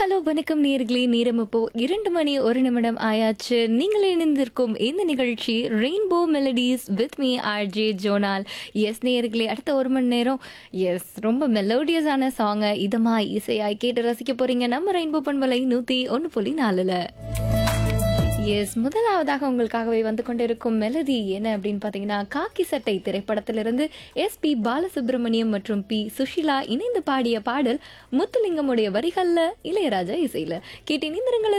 hello வணக்கம் நேர்களே நேரம் இப்போ இரண்டு மணி ஒரு நிமிடம் ஆயாச்சு நீங்கள் இணைந்திருக்கும் இந்த நிகழ்ச்சி rainbow melodies with me RJ Jonal S நேர்களே அடுத்த ஒரு மணி நேரம் எஸ் ரொம்ப மெலோடியஸான சாங்கை இதமாய் இசையாய் கேட்டு ரசிக்க போறீங்க நம்ம ரெயின்போ பண்பலை நூத்தி ஒன்று புள்ளி நாலுல எஸ் முதலாவதாக உங்களுக்காகவே வந்து கொண்டிருக்கும் மெலடி என்ன அப்படின்னு பார்த்தீங்கன்னா காக்கி சட்டை திரைப்படத்திலிருந்து எஸ் பி பாலசுப்ரமணியம் மற்றும் பி சுஷிலா இணைந்து பாடிய பாடல் முத்துலிங்கமுடைய வரிகள்ல இளையராஜா இசையில கேட்டு இணைந்திருங்கள்